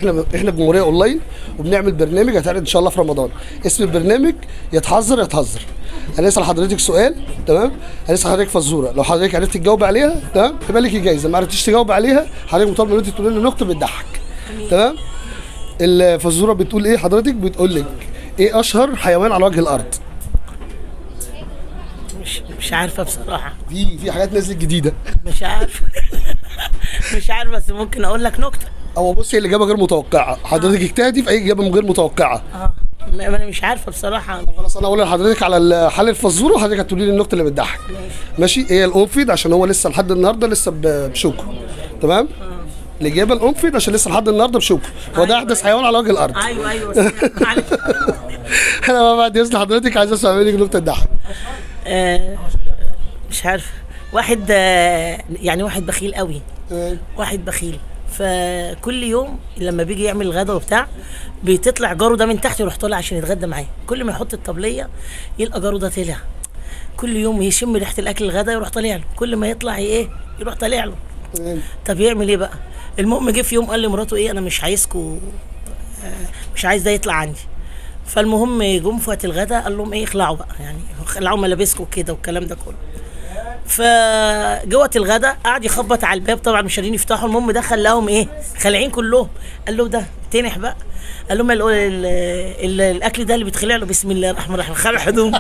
احنا احنا جمهوريه اونلاين وبنعمل برنامج هيتعرض ان شاء الله في رمضان اسم البرنامج يتحذر يتهزر انا اسال حضرتك سؤال تمام هنسال حضرتك فزوره لو حضرتك عرفت تجاوب عليها تمام يبقى لك جايزه ما عرفتيش تجاوب عليها حضرتك مطالب ان انت تقول لنا نكته بتضحك تمام الفزوره بتقول ايه حضرتك بتقول لك ايه اشهر حيوان على وجه الارض مش مش عارفه بصراحه في في حاجات نزلت جديده مش عارفه مش عارفه بس ممكن اقول لك نكته هو بصي الاجابه غير متوقعه حضرتك اجتهدي في اي اجابه غير متوقعه اه ما ما انا مش عارفه بصراحه خلاص انا اقول لحضرتك على ال- حل الفزوره وحضرتك هتقولي لي النكته اللي بتضحك ماشي هي الانفيد عشان هو لسه لحد النهارده لسه ب- بشوكه تمام الاجابه الانفيد عشان لسه لحد النهارده بشوكه هو ده احدث حيوان على وجه الارض ايوه ايوه بس معلش انا بقى بعد اذن حضرتك عايز اسمع منك نكته تضحك آه، مش عارفه واحد آه، يعني واحد بخيل قوي واحد بخيل فكل يوم لما بيجي يعمل الغدا وبتاع بتطلع جاره ده من تحت يروح طالع عشان يتغدى معاه كل ما يحط الطبليه يلقى جاره ده طلع كل يوم يشم ريحه الاكل الغدا يروح طالع له كل ما يطلع ايه يروح طالع له طب يعمل ايه بقى المهم جه في يوم قال لمراته ايه انا مش عايزكوا آه، مش عايز ده يطلع عندي فالمهم جم في وقت الغدا قال لهم ايه اخلعوا بقى يعني اخلعوا ملابسكم كده والكلام ده كله فجوه الغدا قعد يخبط على الباب طبعا مش قادرين يفتحوا المهم دخل لهم ايه خالعين كلهم قال له ده تنح بقى قال لهم ال- ال- ال- الاكل ده اللي بيتخلع له بسم الله الرحمن الرحيم خلع هدوم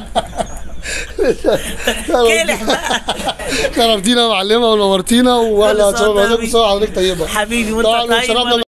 كلح بقى شرفتينا يا معلمه ونورتينا واحنا كل سنة وأنت شرفتنا طيب. بصراحه حضرتك طيبه حبيبي وانت طبعاً طيب وشرفنا